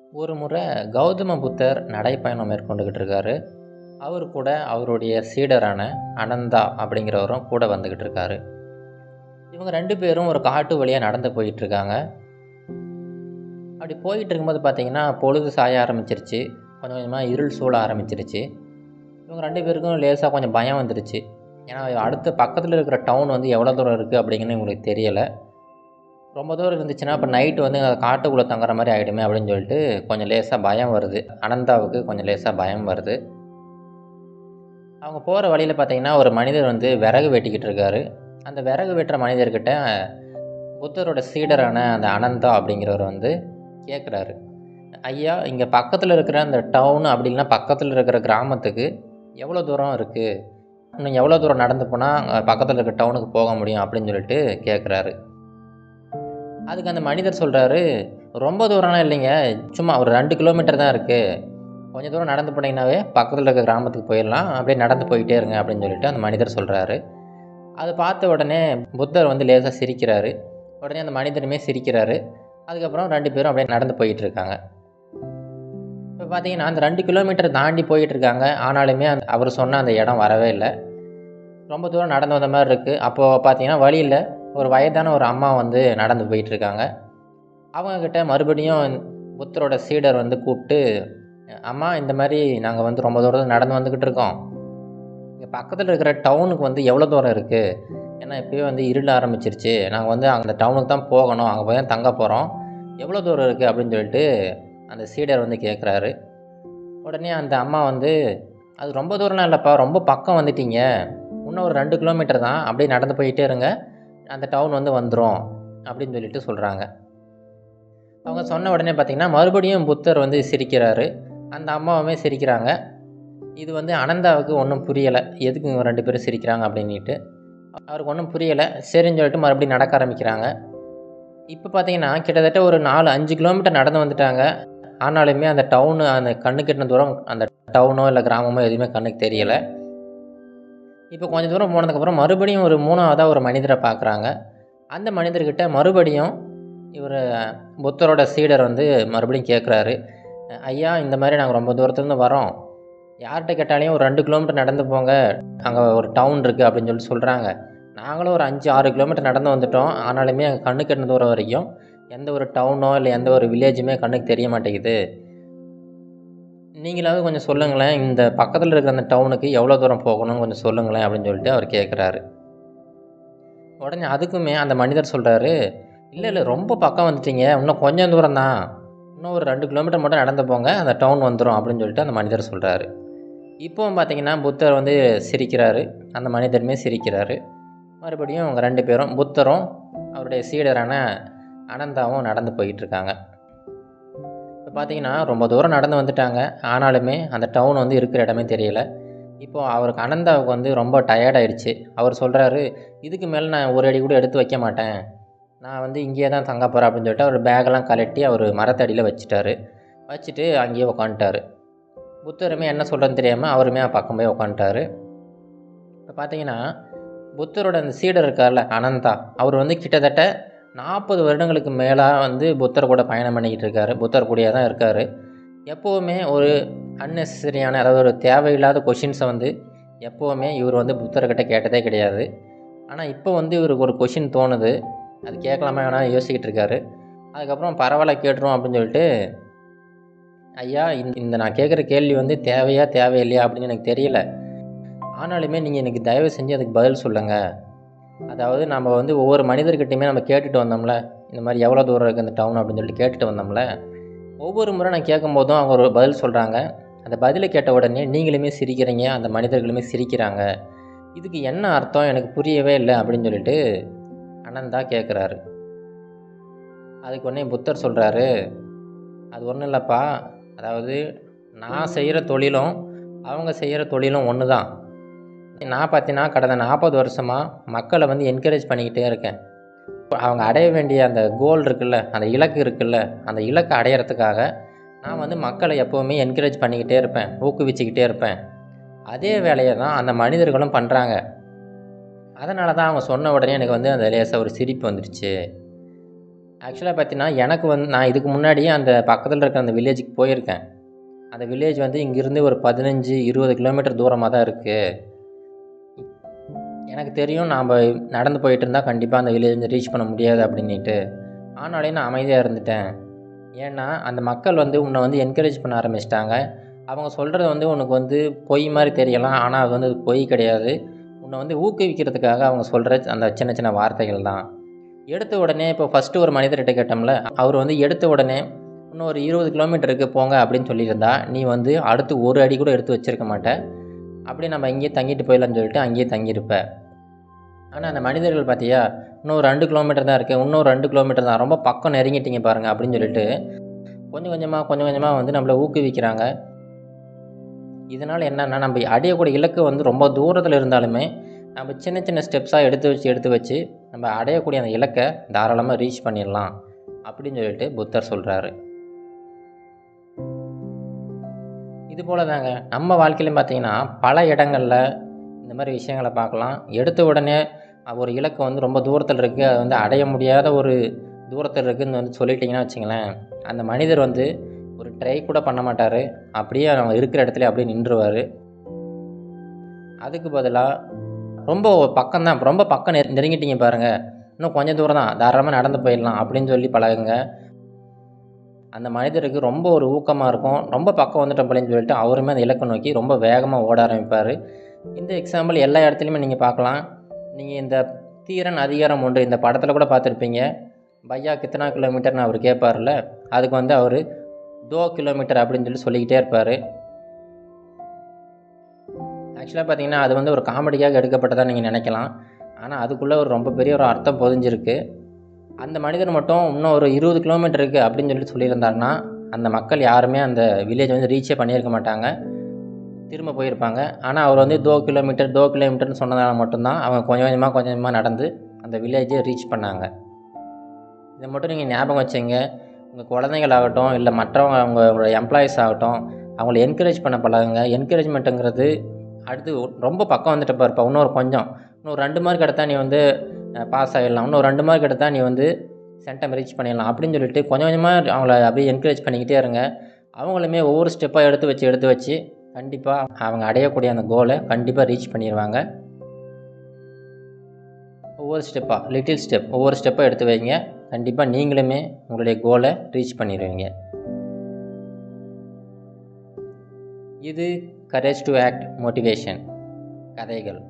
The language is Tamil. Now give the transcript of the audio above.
ஒரு முறை கௌதம புத்தர் நடைப்பயணம் மேற்கொண்டுக்கிட்டு இருக்காரு அவர் கூட அவருடைய சீடரான அனந்தா அப்படிங்கிறவரும் கூட வந்துக்கிட்டு இருக்காரு இவங்க ரெண்டு பேரும் ஒரு காட்டு வழியாக நடந்து போயிட்டு இருக்காங்க அப்படி போயிட்டு இருக்கும்போது பார்த்தீங்கன்னா பொழுது சாய ஆரம்பிச்சிருச்சு கொஞ்சம் கொஞ்சமாக இருள் சூழ ஆரம்பிச்சிருச்சு இவங்க ரெண்டு பேருக்கும் லேசாக கொஞ்சம் பயம் வந்துருச்சு ஏன்னா அடுத்த பக்கத்தில் இருக்கிற டவுன் வந்து எவ்வளோ தூரம் இருக்குது அப்படிங்கன்னு இவங்களுக்கு தெரியலை ரொம்ப தூரம் இருந்துச்சுன்னா இப்போ நைட்டு வந்து காட்டுக்குள்ளே தங்குற மாதிரி ஆகிடுமே அப்படின்னு சொல்லிட்டு கொஞ்சம் லேசாக பயம் வருது அனந்தாவுக்கு கொஞ்சம் லேசாக பயம் வருது அவங்க போகிற வழியில் பார்த்தீங்கன்னா ஒரு மனிதர் வந்து விறகு வெட்டிக்கிட்டு இருக்காரு அந்த விறகு வெட்டுற மனிதர்கிட்ட புத்தரோட சீடரான அந்த அனந்தா அப்படிங்கிறவர் வந்து கேட்குறாரு ஐயா இங்கே பக்கத்தில் இருக்கிற அந்த டவுன் அப்படி இல்லைன்னா பக்கத்தில் இருக்கிற கிராமத்துக்கு எவ்வளோ தூரம் இருக்குது இன்னும் எவ்வளோ தூரம் நடந்து போனால் பக்கத்தில் இருக்கிற டவுனுக்கு போக முடியும் அப்படின்னு சொல்லிட்டு கேட்குறாரு அதுக்கு அந்த மனிதர் சொல்கிறாரு ரொம்ப தூரம்லாம் இல்லைங்க சும்மா ஒரு ரெண்டு கிலோமீட்டர் தான் இருக்குது கொஞ்சம் தூரம் நடந்து போனீங்கன்னாவே பக்கத்தில் இருக்க கிராமத்துக்கு போயிடலாம் அப்படியே நடந்து போயிட்டே இருங்க அப்படின்னு சொல்லிட்டு அந்த மனிதர் சொல்கிறாரு அது பார்த்த உடனே புத்தர் வந்து லேசாக சிரிக்கிறாரு உடனே அந்த மனிதனுமே சிரிக்கிறாரு அதுக்கப்புறம் ரெண்டு பேரும் அப்படியே நடந்து போயிட்டு இருக்காங்க இப்போ பார்த்தீங்கன்னா அந்த ரெண்டு கிலோமீட்டர் தாண்டி போயிட்டு இருக்காங்க ஆனாலுமே அந்த அவர் சொன்ன அந்த இடம் வரவே இல்லை ரொம்ப தூரம் நடந்து வந்த மாதிரி இருக்குது அப்போது பார்த்தீங்கன்னா வழியில் ஒரு வயதான ஒரு அம்மா வந்து நடந்து போயிட்டு இருக்காங்க அவங்கக்கிட்ட மறுபடியும் புத்தரோட சீடர் வந்து கூப்பிட்டு அம்மா இந்த மாதிரி நாங்கள் வந்து ரொம்ப தூரம் நடந்து வந்துக்கிட்டு இருக்கோம் இங்கே பக்கத்தில் இருக்கிற டவுனுக்கு வந்து எவ்வளோ தூரம் இருக்குது ஏன்னா இப்போயே வந்து இருள ஆரம்பிச்சிருச்சு நாங்கள் வந்து அந்த டவுனுக்கு தான் போகணும் அங்கே போய் தான் தங்க போகிறோம் எவ்வளோ தூரம் இருக்குது அப்படின்னு சொல்லிட்டு அந்த சீடர் வந்து கேட்குறாரு உடனே அந்த அம்மா வந்து அது ரொம்ப தூரம்லாம் இல்லைப்பா ரொம்ப பக்கம் வந்துட்டீங்க இன்னும் ஒரு ரெண்டு கிலோமீட்டர் தான் அப்படியே நடந்து போயிட்டே இருங்க அந்த டவுன் வந்து வந்துடும் அப்படின்னு சொல்லிட்டு சொல்கிறாங்க அவங்க சொன்ன உடனே பார்த்திங்கன்னா மறுபடியும் புத்தர் வந்து சிரிக்கிறாரு அந்த அம்மாவுமே சிரிக்கிறாங்க இது வந்து அனந்தாவுக்கு ஒன்றும் புரியலை எதுக்கு இவங்க ரெண்டு பேரும் சிரிக்கிறாங்க அப்படின்ட்டு அவருக்கு ஒன்றும் புரியலை சரின்னு சொல்லிட்டு மறுபடியும் நடக்க ஆரம்பிக்கிறாங்க இப்போ பார்த்தீங்கன்னா கிட்டத்தட்ட ஒரு நாலு அஞ்சு கிலோமீட்டர் நடந்து வந்துட்டாங்க ஆனாலுமே அந்த டவுனு அந்த கண்ணு கெட்டின தூரம் அந்த டவுனோ இல்லை கிராமமோ எதுவுமே கண்ணுக்கு தெரியலை இப்போ கொஞ்சம் தூரம் போனதுக்கப்புறம் மறுபடியும் ஒரு மூணாவதாக ஒரு மனிதரை பார்க்குறாங்க அந்த மனிதர்கிட்ட மறுபடியும் இவர் புத்தரோட சீடர் வந்து மறுபடியும் கேட்குறாரு ஐயா இந்த மாதிரி நாங்கள் ரொம்ப தூரத்துலேருந்து வரோம் யார்கிட்ட கேட்டாலையும் ஒரு ரெண்டு கிலோமீட்டர் நடந்து போங்க அங்கே ஒரு டவுன் இருக்குது அப்படின்னு சொல்லி சொல்கிறாங்க நாங்களும் ஒரு அஞ்சு ஆறு கிலோமீட்டர் நடந்து வந்துட்டோம் ஆனாலுமே எங்கள் கண்ணு கெட்டின தூரம் வரைக்கும் எந்த ஒரு டவுனோ இல்லை எந்த ஒரு வில்லேஜுமே கண்ணுக்கு தெரிய மாட்டேங்குது நீங்களாவது கொஞ்சம் சொல்லுங்களேன் இந்த பக்கத்தில் இருக்கிற அந்த டவுனுக்கு எவ்வளோ தூரம் போகணும்னு கொஞ்சம் சொல்லுங்களேன் அப்படின்னு சொல்லிட்டு அவர் கேட்குறாரு உடனே அதுக்குமே அந்த மனிதர் சொல்கிறாரு இல்லை இல்லை ரொம்ப பக்கம் வந்துட்டீங்க இன்னும் கொஞ்சம் தூரம் தான் இன்னும் ஒரு ரெண்டு கிலோமீட்டர் மட்டும் நடந்து போங்க அந்த டவுன் வந்துடும் அப்படின்னு சொல்லிட்டு அந்த மனிதர் சொல்கிறாரு இப்போவும் பார்த்தீங்கன்னா புத்தர் வந்து சிரிக்கிறாரு அந்த மனிதருமே சிரிக்கிறாரு மறுபடியும் அவங்க ரெண்டு பேரும் புத்தரும் அவருடைய சீடரான அனந்தாவும் நடந்து போயிட்டுருக்காங்க இப்போ பார்த்தீங்கன்னா ரொம்ப தூரம் நடந்து வந்துட்டாங்க ஆனாலுமே அந்த டவுன் வந்து இருக்கிற இடமே தெரியல இப்போது அவருக்கு அனந்தாவுக்கு வந்து ரொம்ப டயர்டாயிடுச்சு அவர் சொல்கிறாரு இதுக்கு மேலே நான் ஒரு அடி கூட எடுத்து வைக்க மாட்டேன் நான் வந்து இங்கேயே தான் தங்க போகிறேன் அப்படின்னு சொல்லிட்டு அவர் பேக்கெல்லாம் கலட்டி அவர் மரத்தடியில் வச்சுட்டாரு வச்சுட்டு அங்கேயே உக்காந்துட்டாரு புத்தருமே என்ன சொல்கிறேன்னு தெரியாமல் அவருமே பக்கம் போய் உக்காந்துட்டாரு இப்போ பார்த்தீங்கன்னா புத்தரோட அந்த சீடர் இருக்கார்ல அனந்தா அவர் வந்து கிட்டத்தட்ட நாற்பது வருடங்களுக்கு மேலாக வந்து புத்தர் கூட பயணம் பண்ணிக்கிட்டு இருக்காரு புத்தர் கூடயே தான் இருக்கார் எப்போவுமே ஒரு அன்னெசரியான அதாவது ஒரு தேவையில்லாத கொஷின்ஸை வந்து எப்போவுமே இவர் வந்து புத்தர்கிட்ட கேட்டதே கிடையாது ஆனால் இப்போ வந்து இவருக்கு ஒரு கொஷின் தோணுது அது கேட்கலாமா வேணாம் யோசிக்கிட்டு இருக்காரு அதுக்கப்புறம் பரவாயில்ல கேட்டுரும் அப்படின்னு சொல்லிட்டு ஐயா இந்த நான் கேட்குற கேள்வி வந்து தேவையா தேவையில்லையா அப்படின்னு எனக்கு தெரியல ஆனாலுமே நீங்கள் எனக்கு தயவு செஞ்சு அதுக்கு பதில் சொல்லுங்கள் அதாவது நம்ம வந்து ஒவ்வொரு மனிதர்கிட்டையுமே நம்ம கேட்டுட்டு வந்தோம்ல இந்த மாதிரி எவ்வளோ தூரம் இருக்குது இந்த டவுன் அப்படின்னு சொல்லிட்டு கேட்டுட்டு வந்தோம்ல ஒவ்வொரு முறை நான் கேட்கும் போதும் அவங்க ஒரு பதில் சொல்கிறாங்க அந்த பதிலை கேட்ட உடனே நீங்களுமே சிரிக்கிறீங்க அந்த மனிதர்களுமே சிரிக்கிறாங்க இதுக்கு என்ன அர்த்தம் எனக்கு புரியவே இல்லை அப்படின்னு சொல்லிட்டு அனந்தா கேட்குறாரு அதுக்கு உடனே புத்தர் சொல்கிறாரு அது ஒன்றும் இல்லைப்பா அதாவது நான் செய்கிற தொழிலும் அவங்க செய்கிற தொழிலும் ஒன்று தான் நான் பார்த்தீங்கன்னா கடந்த நாற்பது வருஷமாக மக்களை வந்து என்கரேஜ் பண்ணிக்கிட்டே இருக்கேன் அவங்க அடைய வேண்டிய அந்த கோல் இருக்குல்ல அந்த இலக்கு இருக்குல்ல அந்த இலக்கை அடையிறதுக்காக நான் வந்து மக்களை எப்போவுமே என்கரேஜ் பண்ணிக்கிட்டே இருப்பேன் ஊக்குவிச்சுக்கிட்டே இருப்பேன் அதே வேலையை தான் அந்த மனிதர்களும் பண்ணுறாங்க அதனால தான் அவங்க சொன்ன உடனே எனக்கு வந்து அந்த லேசாக ஒரு சிரிப்பு வந்துடுச்சு ஆக்சுவலாக பார்த்தீங்கன்னா எனக்கு வந்து நான் இதுக்கு முன்னாடியே அந்த பக்கத்தில் இருக்கிற அந்த வில்லேஜுக்கு போயிருக்கேன் அந்த வில்லேஜ் வந்து இங்கேருந்து ஒரு பதினஞ்சு இருபது கிலோமீட்டர் தூரமாக தான் இருக்குது எனக்கு தெரியும் நாம் நடந்து போயிட்டு இருந்தால் கண்டிப்பாக அந்த வில்லேஜ் வந்து ரீச் பண்ண முடியாது அப்படின்ட்டு ஆனாலே நான் அமைதியாக இருந்துட்டேன் ஏன்னா அந்த மக்கள் வந்து உன்னை வந்து என்கரேஜ் பண்ண ஆரம்பிச்சிட்டாங்க அவங்க சொல்கிறது வந்து உனக்கு வந்து பொய் மாதிரி தெரியலாம் ஆனால் அது வந்து அது பொய் கிடையாது உன்னை வந்து ஊக்குவிக்கிறதுக்காக அவங்க சொல்கிற அந்த சின்ன சின்ன வார்த்தைகள் தான் எடுத்த உடனே இப்போ ஃபஸ்ட்டு ஒரு மனிதர்கிட்ட கேட்டோம்ல அவர் வந்து எடுத்த உடனே இன்னும் ஒரு இருபது கிலோமீட்டருக்கு போங்க அப்படின்னு சொல்லியிருந்தா நீ வந்து அடுத்து ஒரு அடி கூட எடுத்து வச்சிருக்க மாட்ட அப்படியே நம்ம இங்கேயே தங்கிட்டு போயிடலாம்னு சொல்லிட்டு அங்கேயே தங்கியிருப்ப ஆனால் அந்த மனிதர்கள் பார்த்தியா இன்னும் ரெண்டு கிலோமீட்டர் தான் இருக்குது இன்னும் ரெண்டு கிலோமீட்டர் தான் ரொம்ப பக்கம் நெருங்கிட்டீங்க பாருங்கள் அப்படின்னு சொல்லிட்டு கொஞ்சம் கொஞ்சமாக கொஞ்சம் கொஞ்சமாக வந்து நம்மளை ஊக்குவிக்கிறாங்க இதனால் என்னென்னா நம்ம அடையக்கூடிய இலக்கு வந்து ரொம்ப தூரத்தில் இருந்தாலுமே நம்ம சின்ன சின்ன ஸ்டெப்ஸாக எடுத்து வச்சு எடுத்து வச்சு நம்ம அடையக்கூடிய அந்த இலக்கை தாராளமாக ரீச் பண்ணிடலாம் அப்படின்னு சொல்லிட்டு புத்தர் சொல்கிறாரு இது போல தாங்க நம்ம வாழ்க்கையிலும் பார்த்தீங்கன்னா பல இடங்களில் இந்த மாதிரி விஷயங்களை பார்க்கலாம் எடுத்த உடனே ஒரு இலக்கு வந்து ரொம்ப தூரத்தில் இருக்குது அது வந்து அடைய முடியாத ஒரு தூரத்தில் இருக்குதுன்னு வந்து சொல்லிட்டிங்கன்னா வச்சுங்களேன் அந்த மனிதர் வந்து ஒரு ட்ரை கூட பண்ண மாட்டார் அப்படியே அவங்க இருக்கிற இடத்துல அப்படியே நின்றுவார் அதுக்கு பதிலாக ரொம்ப பக்கம்தான் ரொம்ப பக்கம் நெரு நெருங்கிட்டீங்க பாருங்கள் இன்னும் கொஞ்சம் தூரம் தான் தாராளமாக நடந்து போயிடலாம் அப்படின்னு சொல்லி பழகுங்க அந்த மனிதருக்கு ரொம்ப ஒரு ஊக்கமாக இருக்கும் ரொம்ப பக்கம் வந்துட்டோம் அப்படின்னு சொல்லிட்டு அவருமே அந்த இலக்கை நோக்கி ரொம்ப வேகமாக ஓட ஆரம்பிப்பார் இந்த எக்ஸாம்பிள் எல்லா இடத்துலையுமே நீங்கள் பார்க்கலாம் நீங்கள் இந்த தீரன் அதிகாரம் ஒன்று இந்த படத்தில் கூட பார்த்துருப்பீங்க பையா கித்தனா கிலோமீட்டர்னு அவர் கேட்பார்ல அதுக்கு வந்து அவர் தோ கிலோமீட்டர் அப்படின்னு சொல்லி சொல்லிக்கிட்டே இருப்பார் ஆக்சுவலாக பார்த்தீங்கன்னா அது வந்து ஒரு காமெடிக்காக எடுக்கப்பட்டதாக நீங்கள் நினைக்கலாம் ஆனால் அதுக்குள்ளே ஒரு ரொம்ப பெரிய ஒரு அர்த்தம் பொதிஞ்சிருக்கு அந்த மனிதர் மட்டும் இன்னும் ஒரு இருபது கிலோமீட்டர் இருக்குது அப்படின்னு சொல்லிட்டு சொல்லியிருந்தாருன்னா அந்த மக்கள் யாருமே அந்த வில்லேஜ் வந்து ரீச்சே பண்ணியிருக்க மாட்டாங்க திரும்ப போயிருப்பாங்க ஆனால் அவர் வந்து தோ கிலோமீட்டர் தோ கிலோமீட்டர்னு சொன்னதால மட்டும்தான் அவங்க கொஞ்சம் கொஞ்சமாக கொஞ்சம் கொஞ்சமாக நடந்து அந்த வில்லேஜை ரீச் பண்ணாங்க இதை மட்டும் நீங்கள் ஞாபகம் வச்சுங்க உங்கள் குழந்தைங்களாகட்டும் இல்லை மற்றவங்க அவங்க உங்களோட எம்ப்ளாயீஸ் ஆகட்டும் அவங்கள என்கரேஜ் பண்ண பழகுங்க என்கரேஜ்மெண்ட்டுங்கிறது அடுத்து ரொம்ப பக்கம் வந்துட்டு பாருப்பா இன்னொரு கொஞ்சம் இன்னும் ரெண்டு மார்க் எடுத்தால் நீ வந்து பாஸ் ஆகிடலாம் இன்னும் ரெண்டு மார்க் எடுத்தால் நீ வந்து சென்டம் ரீச் பண்ணிடலாம் அப்படின்னு சொல்லிட்டு கொஞ்சம் கொஞ்சமாக அவங்கள அப்படியே என்கரேஜ் பண்ணிக்கிட்டே இருங்க அவங்களுமே ஒவ்வொரு ஸ்டெப்பாக எடுத்து வச்சு எடுத்து வச்சு கண்டிப்பாக அவங்க அடையக்கூடிய அந்த கோலை கண்டிப்பாக ரீச் பண்ணிடுவாங்க ஒவ்வொரு ஸ்டெப்பாக லிட்டில் ஸ்டெப் ஒவ்வொரு ஸ்டெப்பாக எடுத்து வைங்க கண்டிப்பாக நீங்களுமே உங்களுடைய கோலை ரீச் பண்ணிடுவீங்க இது கரேஜ் டு ஆக்ட் மோட்டிவேஷன் கதைகள்